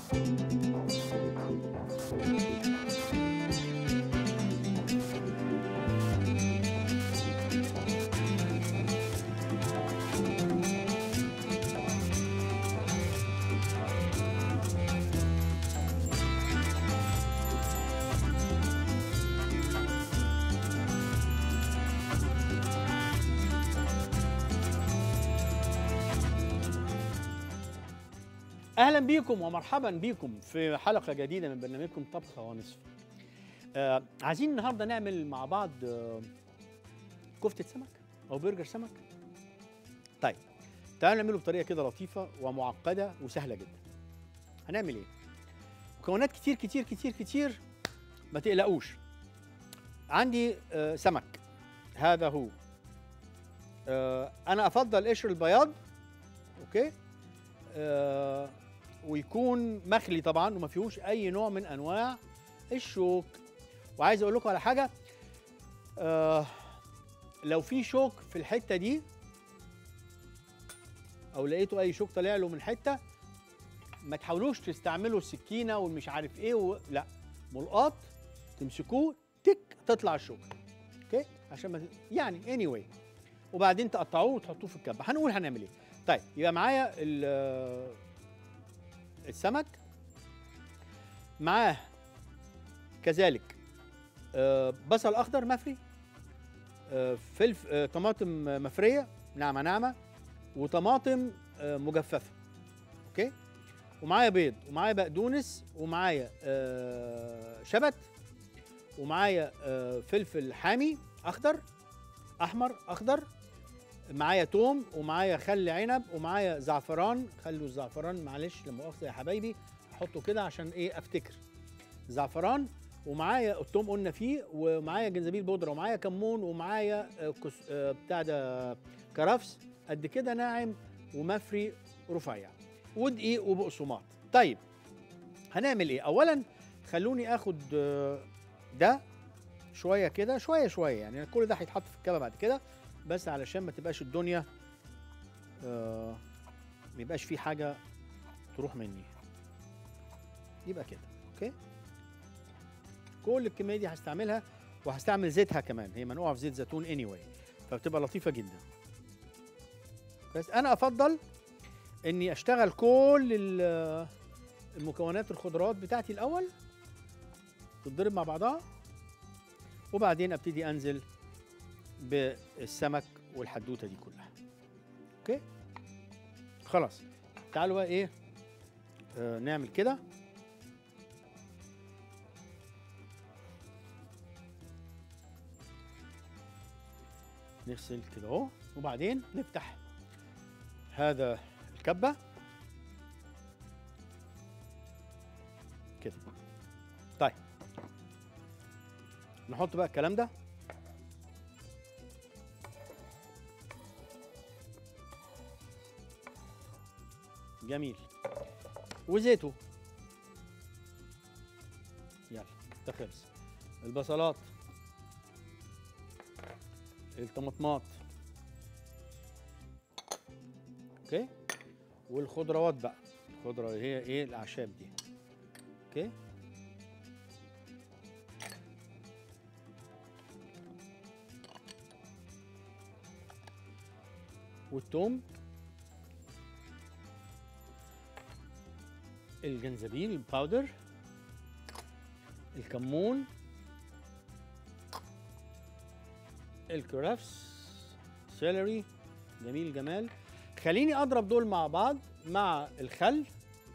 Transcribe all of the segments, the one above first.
اهلا بيكم ومرحبا بيكم في حلقه جديده من برنامجكم طبخه ونصف آه عايزين النهارده نعمل مع بعض آه كفته سمك او برجر سمك طيب تعالوا نعمله بطريقه كده لطيفه ومعقده وسهله جدا هنعمل ايه مكونات كتير كتير كتير كتير ما تقلقوش عندي آه سمك هذا هو آه انا افضل قشر البياض اوكي آه ويكون مخلي طبعا وما فيهوش اي نوع من انواع الشوك وعايز اقول لكم على حاجه آه لو في شوك في الحته دي او لقيتوا اي شوك طالع له من حته ما تحاولوش تستعملوا السكينه والمش عارف ايه و... لا ملقاط تمسكوه تك تطلع الشوك اوكي عشان ما ت... يعني اني anyway. وبعدين تقطعوه وتحطوه في الكبه هنقول هنعمل ايه طيب يبقى معايا السمك معاه كذلك بصل اخضر مفري فلفل طماطم مفريه ناعمه ناعمه وطماطم مجففه اوكي ومعايا بيض ومعايا بقدونس ومعايا شبت ومعايا فلفل حامي اخضر احمر اخضر معايا توم ومعايا خل عنب ومعايا زعفران خلوا الزعفران معلش لا مؤاخذه يا حبايبي احطه كده عشان ايه افتكر زعفران ومعايا التوم قلنا فيه ومعايا جنزبيل بودره ومعايا كمون ومعايا كس... بتاع ده كرفس قد كده ناعم ومفري رفيع ودقيق وبقسماط طيب هنعمل ايه اولا خلوني اخد ده شويه كده شويه شويه يعني كل ده هيتحط في الكبه بعد كده بس علشان ما تبقاش الدنيا آه ما يبقاش في حاجه تروح مني يبقى كده اوكي كل الكميه دي هستعملها وهستعمل زيتها كمان هي منقوعه في زيت زيتون اني anyway فبتبقى لطيفه جدا بس انا افضل اني اشتغل كل المكونات الخضروات بتاعتي الاول تتضرب مع بعضها وبعدين ابتدي انزل بالسمك والحدوته دي كلها اوكي خلاص تعالوا بقى ايه آه نعمل كده نغسل كده اهو وبعدين نفتح هذا الكبه كده طيب نحط بقى الكلام ده جميل وزيته يلا ده خلص البصلات الطماطمات اوكي والخضروات بقى الخضره هي ايه الاعشاب دي اوكي والثوم الجنزبيل الباودر الكمون الكرفس سيلري جميل جمال خليني اضرب دول مع بعض مع الخل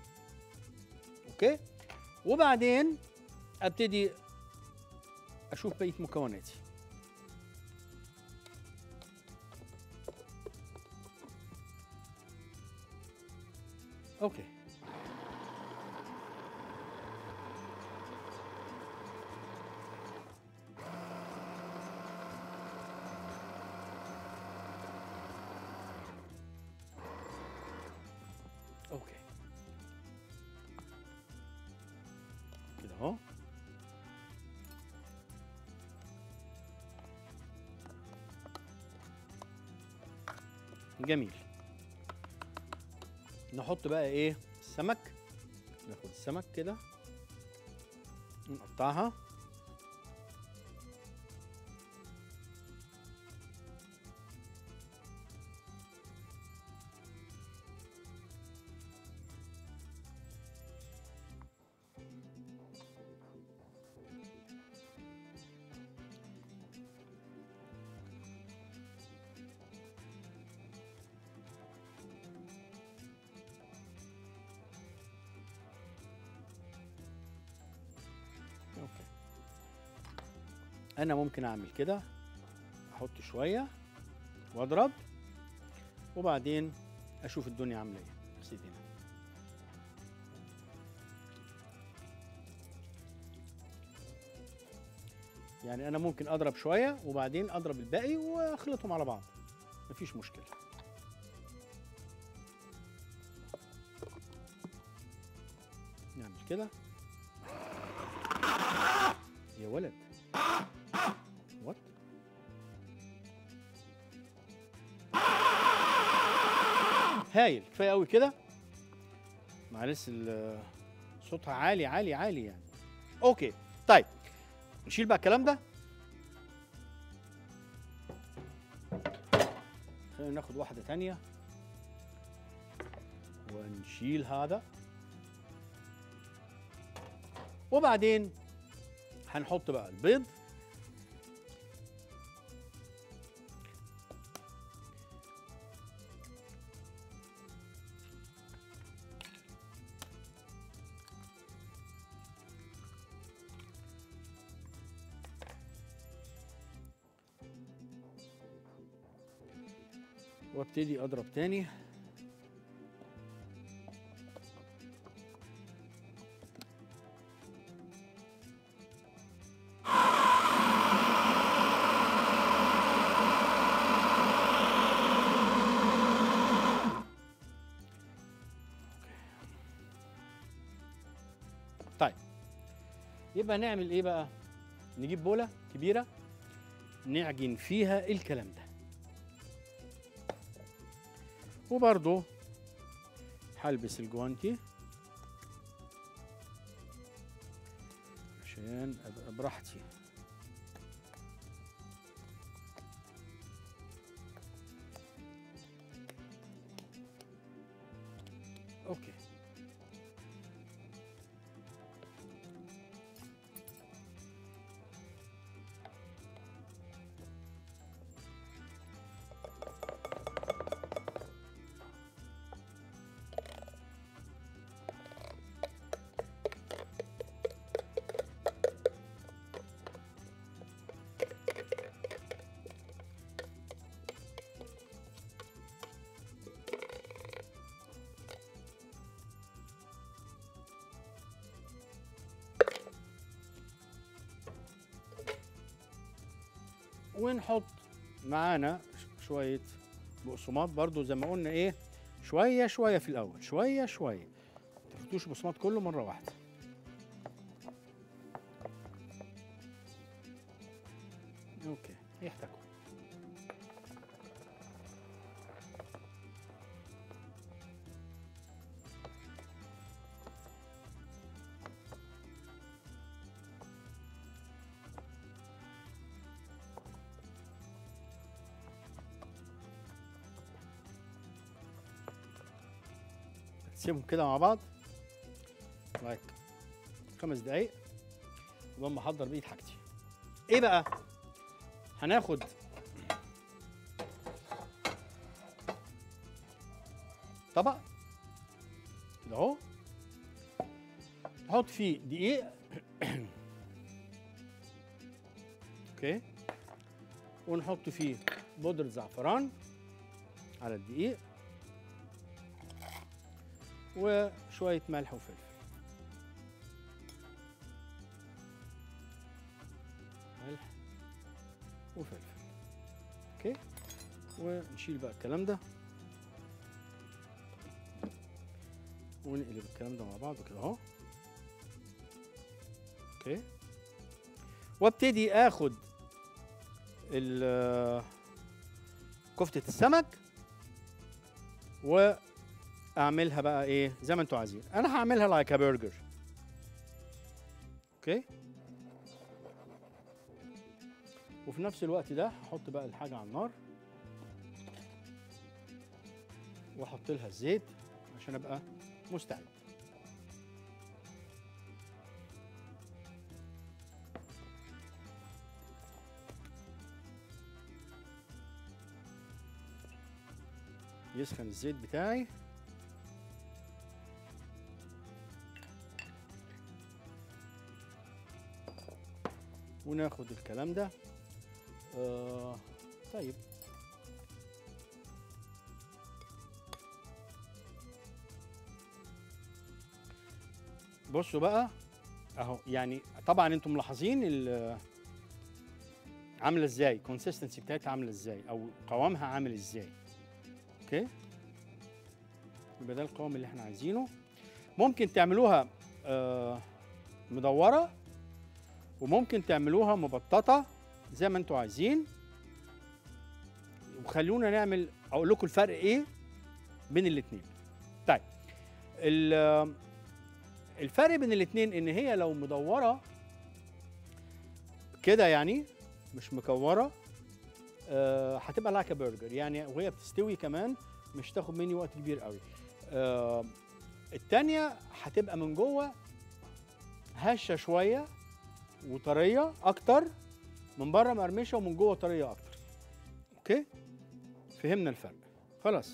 اوكي وبعدين ابتدي اشوف بقيه مكوناتي اوكي اوكي كده اهو جميل نحط بقى ايه السمك ناخد السمك كده نقطعها اوكي انا ممكن اعمل كده احط شويه واضرب وبعدين اشوف الدنيا عامله ايه اغسل ايدينا يعني انا ممكن اضرب شويه وبعدين اضرب الباقي واخلطهم على بعض مفيش مشكله نعمل كده يا ولد وات هايل كفايه قوي كده معلش ال- صوتها عالي عالي عالي يعني اوكي طيب نشيل بقى الكلام ده خلينا ناخد واحده تانية ونشيل هذا وبعدين هنحط بقى البيض وابتدي اضرب تاني طيب يبقى نعمل ايه بقى نجيب بوله كبيره نعجن فيها الكلام ده وبرضه هلبس الجوانتي عشان ابقى براحتي اوكي ونحط معانا ش- شويه بقسماط برضو زي ما قلنا ايه شويه شويه في الاول شويه شويه ما تاخدوش البقسماط كله مره واحده اوكي يحتاجوا نسيبهم كده مع بعض لايك خمس دقايق وبقوم احضر بقيه حاجتي ايه بقى هناخد طبق كده اهو نحط فيه دقيق اوكي ونحط فيه بودرة زعفران على الدقيق وشوية ملح وفلفل ملح وفلفل اوكي ونشيل بقى الكلام ده ونقلب الكلام ده مع بعض كده اهو اوكي وابتدي اخد ال- كفتة السمك اعملها بقى ايه زي ما انتوا عايزين انا هعملها لايك برجر اوكي وفي نفس الوقت ده هحط بقى الحاجه على النار واحط لها الزيت عشان ابقى مستعد يسخن الزيت بتاعي وناخد الكلام ده آه طيب بصوا بقى اهو يعني طبعا انتم ملاحظين ال- عامله ازاي الكونسيستنسي بتاعتها عامله ازاي او قوامها عامل ازاي اوكي يبقى ده القوام اللي احنا عايزينه ممكن تعملوها آه مدوره وممكن تعملوها مبططه زي ما انتوا عايزين وخلونا نعمل اقول لكم الفرق ايه بين الاثنين طيب ال- الفرق بين الاثنين ان هي لو مدوره كده يعني مش مكوره آه، هتبقى لايك برجر يعني وهي بتستوي كمان مش تاخد مني وقت كبير قوي آه، التانية هتبقى من جوه هشه شويه وطريه اكتر من بره مقرمشه ومن جوه طريه اكتر اوكي فهمنا الفرق خلاص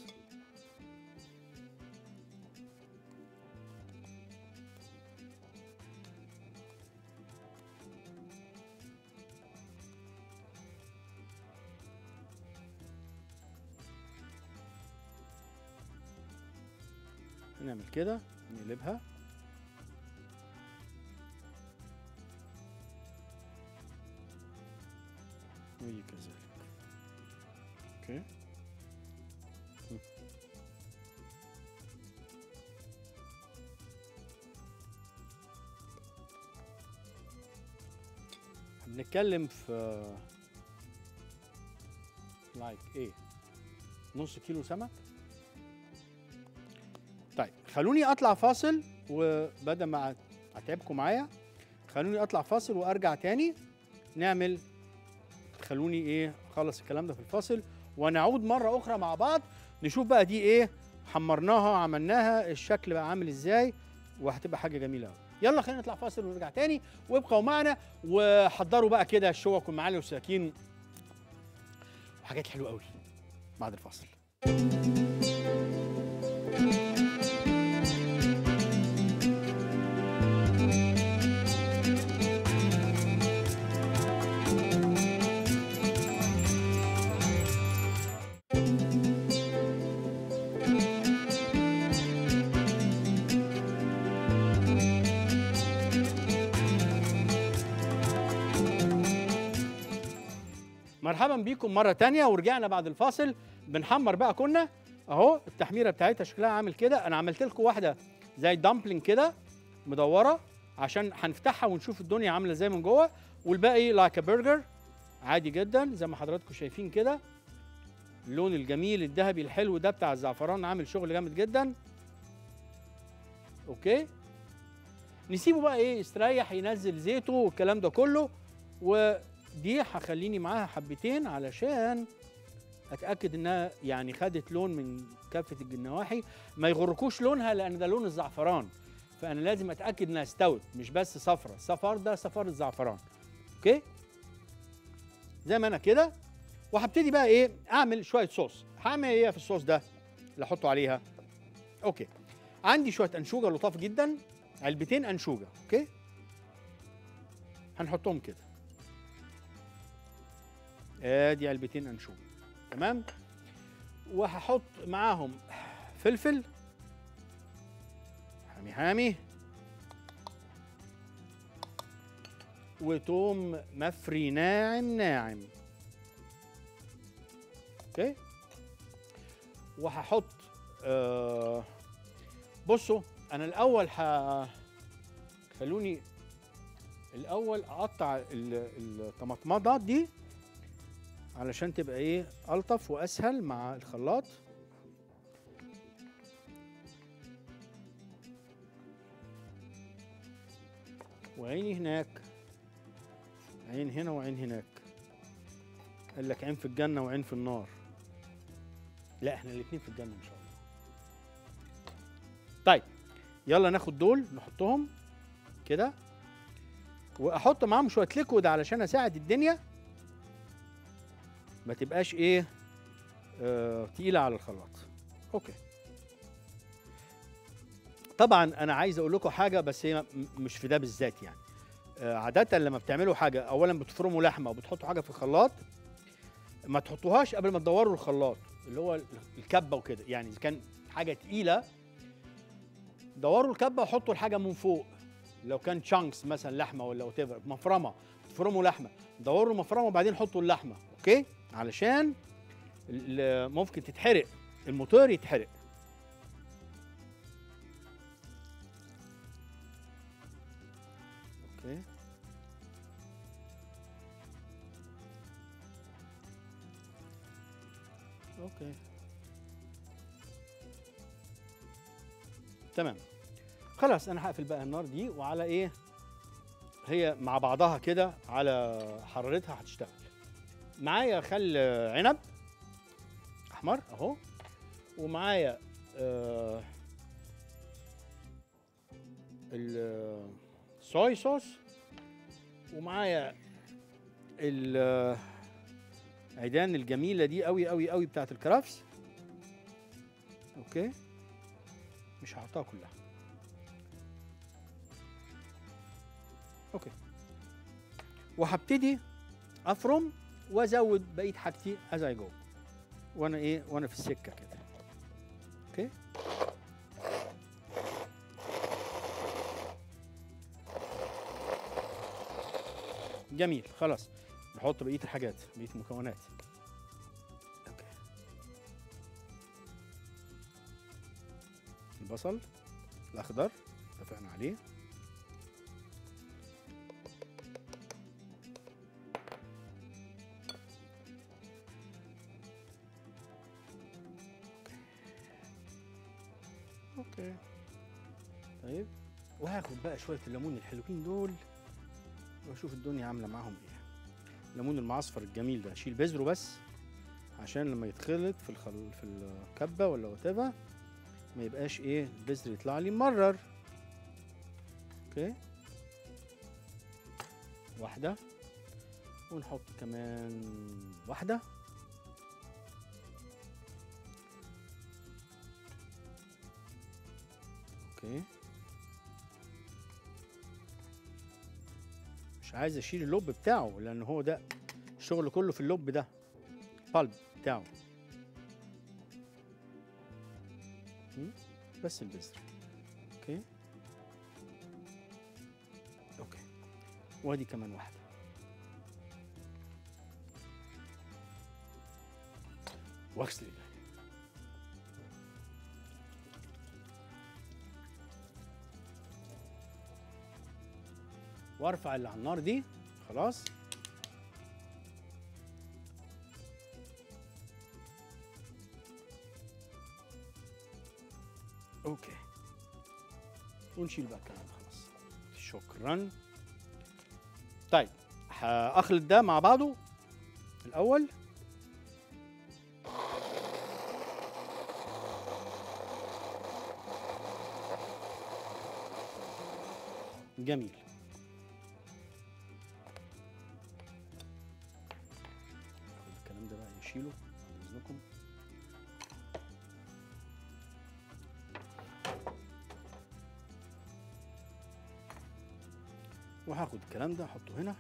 نعمل كده نقلبها وهي كذلك اوكي م. بنتكلم في لايك ايه نص كيلو سمك طيب خلوني اطلع فاصل وبدل ما اتعبكم معايا خلوني اطلع فاصل وارجع تاني نعمل خلوني ايه اخلص الكلام ده في الفاصل ونعود مره اخرى مع بعض نشوف بقى دي ايه حمرناها عملناها الشكل بقى عامل ازاي وهتبقى حاجه جميله قوي يلا خلينا نطلع فاصل ونرجع تاني وابقوا معنا وحضروا بقى كده الشوك والمعالي والسكاكين وحاجات حلوه قوي بعد الفاصل مرحبا بيكم مرة تانية ورجعنا بعد الفاصل بنحمر بقى كنا اهو التحميرة بتاعتها شكلها عامل كده انا عملت لكم واحدة زي دامبلينج كده مدورة عشان هنفتحها ونشوف الدنيا عاملة ازاي من جوه والباقي لايك برجر عادي جدا زي ما حضراتكم شايفين كده اللون الجميل الذهبي الحلو ده بتاع الزعفران عامل شغل جامد جدا اوكي نسيبه بقى ايه يستريح ينزل زيته والكلام ده كله ودي هخليني معاها حبتين علشان اتاكد انها يعني خدت لون من كافه النواحي ما يغركوش لونها لان ده لون الزعفران فانا لازم اتاكد انها استوت مش بس صفرة الصفار ده صفار الزعفران اوكي زي ما انا كده وهبتدي بقى ايه اعمل شويه صوص هعمل ايه في الصوص ده اللي احطه عليها اوكي عندي شويه انشوجه لطاف جدا علبتين انشوجه اوكي هنحطهم كده ادي علبتين انشوجه تمام وهحط معاهم فلفل حامي حامي وتوم مفري ناعم ناعم اوكي وهحط آه بصوا انا الاول ه خلوني الاول اقطع ال- الطماطمات دي علشان تبقى ايه الطف واسهل مع الخلاط وعيني هناك عين هنا وعين هناك قال لك عين في الجنة وعين في النار لا احنا الاتنين في الجنة ان شاء الله طيب يلا ناخد دول نحطهم كده واحط معاهم شويه ليكويد علشان اساعد الدنيا ما تبقاش ايه آه تقيله على الخلاط اوكي طبعا انا عايز اقول لكم حاجه بس هي م- مش في ده بالذات يعني آه عاده لما بتعملوا حاجه اولا بتفرموا لحمه وبتحطوا حاجه في الخلاط ما تحطوهاش قبل ما تدوروا الخلاط اللي هو ال- الكبه وكده يعني اذا كان حاجه تقيله دوروا الكبه وحطوا الحاجه من فوق لو كان تشانكس مثلا لحمه ولا وات مفرمه تفرموا لحمه دوروا المفرمه وبعدين حطوا اللحمه اوكي علشان ال- ممكن تتحرق الموتور يتحرق اوكي اوكي تمام خلاص انا هقفل بقى النار دي وعلى ايه هي مع بعضها كده على حرارتها هتشتغل معايا خل عنب احمر اهو ومعايا آه الصويا صوص ومعايا العيدان الجميله دي قوي قوي قوي بتاعت الكرافس اوكي مش هحطها كلها اوكي وهبتدي افرم وازود بقيه حاجتي از اي جو وانا ايه وانا في السكه كده اوكي جميل خلاص نحط بقيه الحاجات بقيه المكونات اوكي البصل الاخضر اتفقنا عليه اوكي طيب وهاخد بقى شويه الليمون الحلوين دول واشوف الدنيا عامله معاهم ايه الليمون المعصفر الجميل ده اشيل بذره بس عشان لما يتخلط في الخل... في الكبه ولا وات ما يبقاش ايه البذر يطلع لي مرر اوكي واحده ونحط كمان واحده اوكي مش عايز اشيل اللب بتاعه لان هو ده الشغل كله في اللب ده بالب بتاعه م? بس البذر اوكي اوكي وادي كمان واحده واغسل ايدي وارفع اللي على النار دي خلاص اوكي ونشيل بقى الكلام ده خلاص شكرا طيب هاخلط ده مع بعضه الاول جميل ناخد الكلام ده بقى نشيله بعد اذنكم وهاخد الكلام ده احطه هنا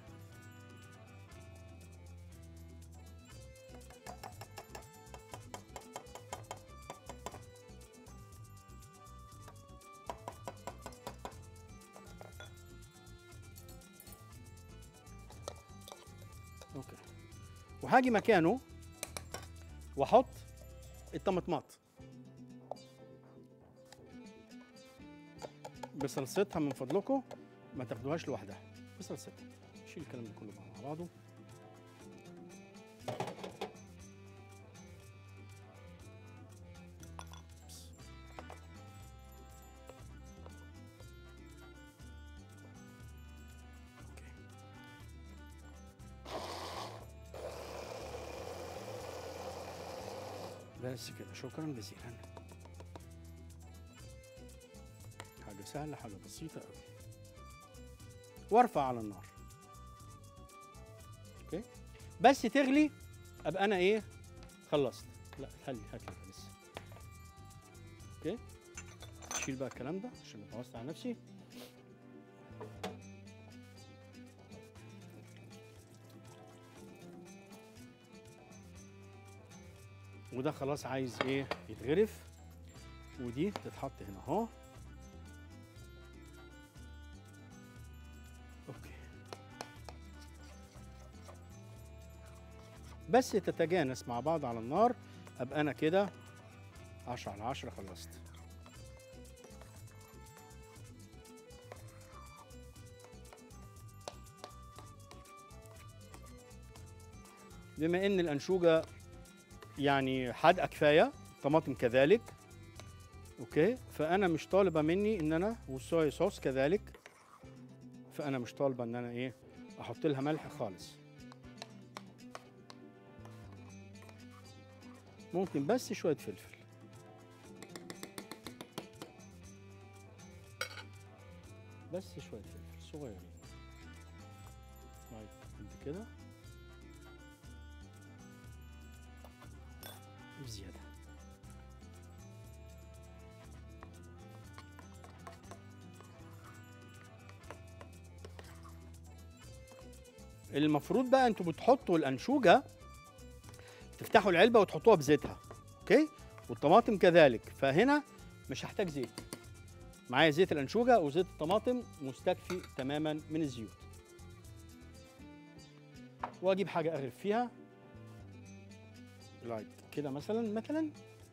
اوكي وهاجي مكانه واحط الطماطمات بصلصتها من فضلكم ما تاخدوهاش لوحدها بصلصتها شيل الكلام ده كله بقى مع بعضه بس. بس كده شكرا جزيلا حاجة سهلة حاجة بسيطة قوي وارفع على النار اوكي بس تغلي ابقى انا ايه خلصت لا خلي هات لي لسه اوكي اشيل بقى الكلام ده عشان اتوسع على نفسي وده خلاص عايز ايه يتغرف ودي تتحط هنا اهو اوكي بس تتجانس مع بعض على النار ابقى انا كده 10 على 10 خلصت بما ان الانشوجه يعني حادقه كفايه طماطم كذلك اوكي فانا مش طالبه مني ان انا والصويا صوص كذلك فانا مش طالبه ان انا ايه احط لها ملح خالص ممكن بس شويه فلفل بس شويه فلفل صغيرين طيب انت كده بزياده المفروض بقى انتوا بتحطوا الانشوجه تفتحوا العلبه وتحطوها بزيتها اوكي والطماطم كذلك فهنا مش هحتاج زيت معايا زيت الانشوجه وزيت الطماطم مستكفي تماما من الزيوت واجيب حاجه اغرف فيها لايك كده مثلا مثلا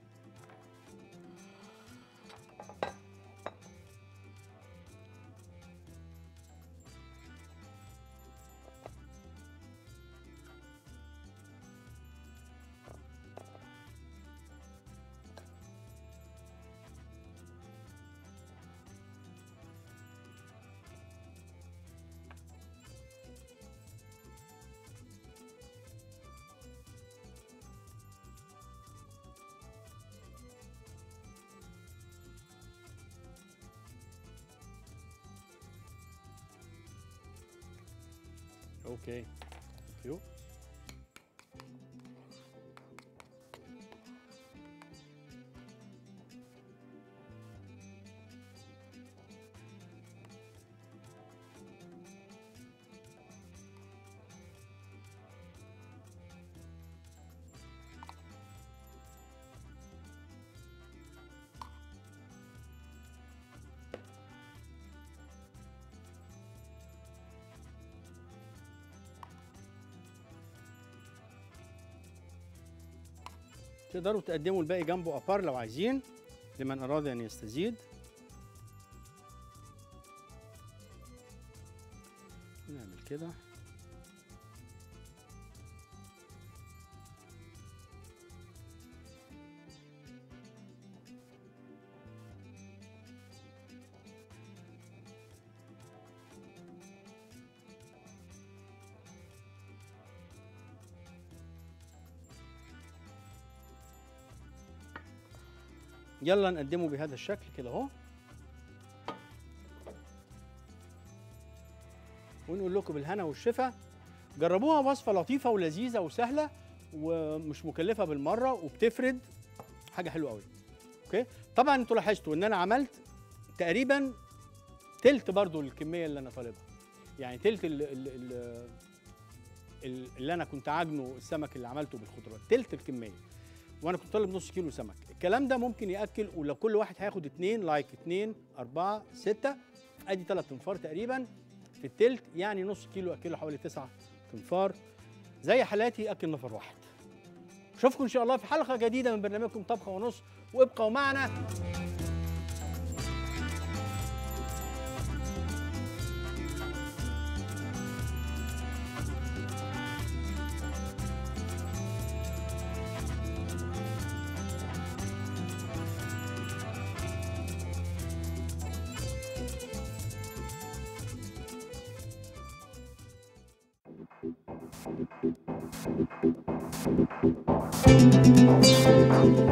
اوكي ثانك يو تقدروا تقدموا الباقي جنبه ابار لو عايزين لمن اراد ان يستزيد نعمل كده يلا نقدمه بهذا الشكل كده اهو ونقول لكم بالهنا والشفا جربوها وصفه لطيفه ولذيذه وسهله ومش مكلفه بالمره وبتفرد حاجه حلوه قوي اوكي طبعا انتوا لاحظتوا ان انا عملت تقريبا تلت برضو الكميه اللي انا طالبها يعني تلت ال ال ال ال- اللي انا كنت عاجنه السمك اللي عملته بالخضروات تلت الكميه وانا كنت طالب نص كيلو سمك الكلام ده ممكن ياكل ولو كل واحد هياخد اتنين لايك اتنين اربعة ستة ادي تلات تنفار تقريبا في التلت يعني نص كيلو اكله حوالي تسعة تنفار زي حالاتي اكل نفر واحد اشوفكم ان شاء الله في حلقه جديده من برنامجكم طبخه ونص وابقوا معنا Thank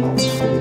السلامه